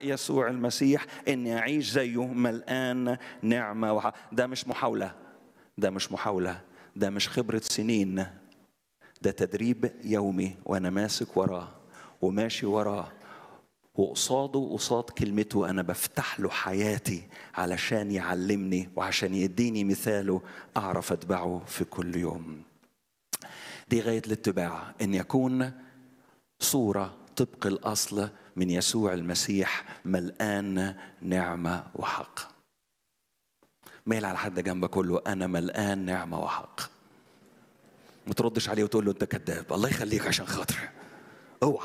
يسوع المسيح اني اعيش زيه ملآن نعمه وح... ده مش محاوله ده مش محاوله ده مش خبره سنين ده تدريب يومي وانا ماسك وراه وماشي وراه وقصاده قصاد كلمته انا بفتح له حياتي علشان يعلمني وعشان يديني مثاله اعرف اتبعه في كل يوم دي غايه الاتباع ان يكون صوره طبق الاصل من يسوع المسيح ملآن نعمه وحق ميل على حد جنبك كله له انا ملآن نعمه وحق ما تردش عليه وتقول له انت كذاب الله يخليك عشان خاطري اوعى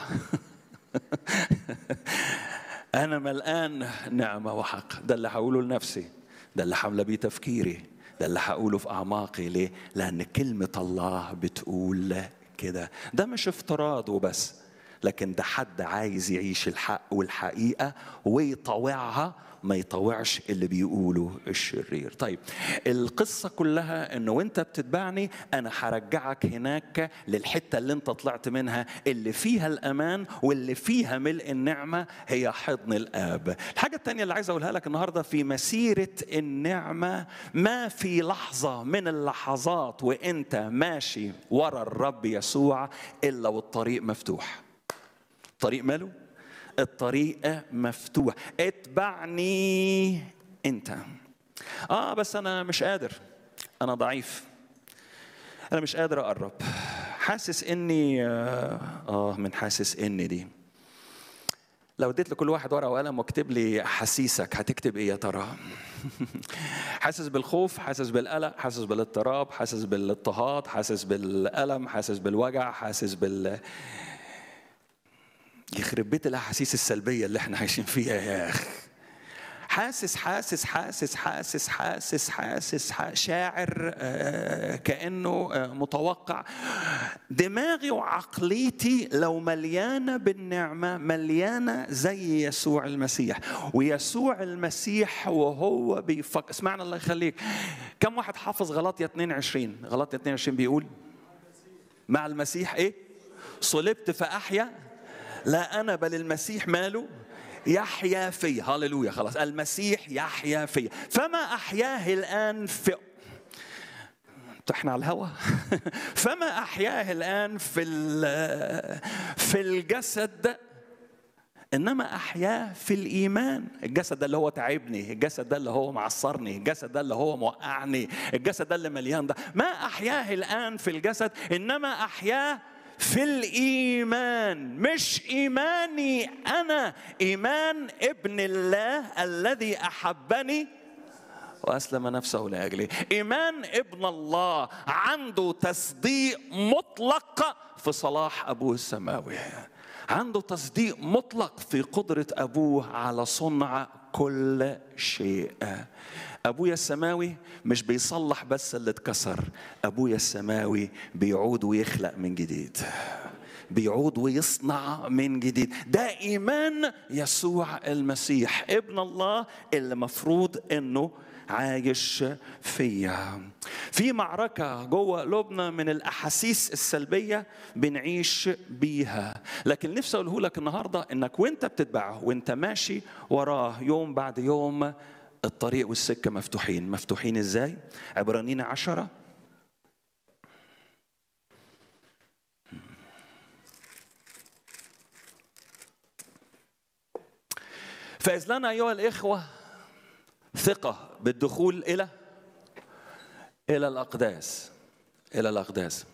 انا ملآن نعمه وحق ده اللي هقوله لنفسي ده اللي حامله بيه تفكيري ده اللي هقوله في اعماقي ليه لان كلمه الله بتقول كده ده مش افتراض وبس لكن ده حد عايز يعيش الحق والحقيقه ويطوعها ما يطوعش اللي بيقوله الشرير طيب القصة كلها انه وانت بتتبعني انا هرجعك هناك للحتة اللي انت طلعت منها اللي فيها الامان واللي فيها ملء النعمة هي حضن الاب الحاجة التانية اللي عايز اقولها لك النهاردة في مسيرة النعمة ما في لحظة من اللحظات وانت ماشي ورا الرب يسوع الا والطريق مفتوح طريق ماله الطريق مفتوح اتبعني انت اه بس انا مش قادر انا ضعيف انا مش قادر اقرب حاسس اني اه, آه من حاسس اني دي لو اديت لكل واحد ورقه وقلم واكتب لي احاسيسك هتكتب ايه يا ترى حاسس بالخوف حاسس بالقلق حاسس بالاضطراب حاسس بالاضطهاد حاسس بالالم حاسس بالوجع حاسس بال يخرب بيت الاحاسيس السلبيه اللي احنا عايشين فيها يا اخي حاسس حاسس حاسس حاسس حاسس حاسس, حاسس شاعر كانه متوقع دماغي وعقليتي لو مليانه بالنعمه مليانه زي يسوع المسيح ويسوع المسيح وهو بيفكر اسمعنا الله يخليك كم واحد حافظ غلطية 22 غلطية 22 بيقول مع المسيح ايه صلبت فاحيا لا انا بل المسيح ماله يحيا في هللويا خلاص المسيح يحيا في فما احياه الان في احنا على الهوا فما احياه الان في في الجسد انما احياه في الايمان الجسد ده اللي هو تعبني الجسد ده اللي هو معصرني الجسد ده اللي هو موقعني الجسد ده اللي مليان ده ما احياه الان في الجسد انما احياه في الايمان مش ايماني انا ايمان ابن الله الذي احبني واسلم نفسه لاجلي ايمان ابن الله عنده تصديق مطلق في صلاح ابوه السماوي عنده تصديق مطلق في قدره ابوه على صنع كل شيء ابويا السماوي مش بيصلح بس اللي اتكسر ابويا السماوي بيعود ويخلق من جديد بيعود ويصنع من جديد ده ايمان يسوع المسيح ابن الله اللي مفروض انه عايش فيا في معركة جوه قلوبنا من الأحاسيس السلبية بنعيش بيها لكن نفسي أقوله لك النهاردة إنك وإنت بتتبعه وإنت ماشي وراه يوم بعد يوم الطريق والسكة مفتوحين مفتوحين إزاي؟ عبرانيين عشرة فإذ لنا أيها الإخوة ثقة بالدخول إلى إلى الأقداس إلى الأقداس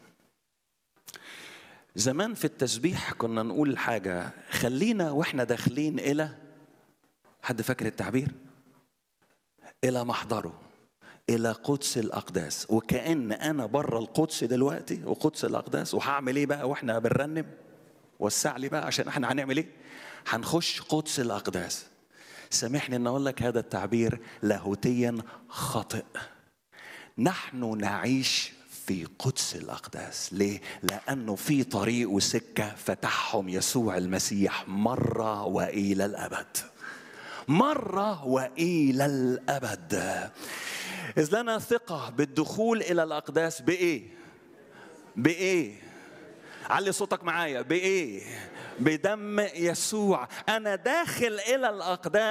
زمان في التسبيح كنا نقول حاجة خلينا وإحنا داخلين إلى حد فاكر التعبير؟ إلى محضره إلى قدس الأقداس وكأن أنا بره القدس دلوقتي وقدس الأقداس وهعمل إيه بقى وإحنا بنرنم وسع لي بقى عشان إحنا هنعمل إيه؟ هنخش قدس الأقداس سامحني ان اقول لك هذا التعبير لاهوتيا خاطئ نحن نعيش في قدس الاقداس ليه لانه في طريق وسكه فتحهم يسوع المسيح مره والى الابد مره والى الابد اذ لنا ثقه بالدخول الى الاقداس بايه بايه علي صوتك معايا بايه بدم يسوع انا داخل الى الاقدام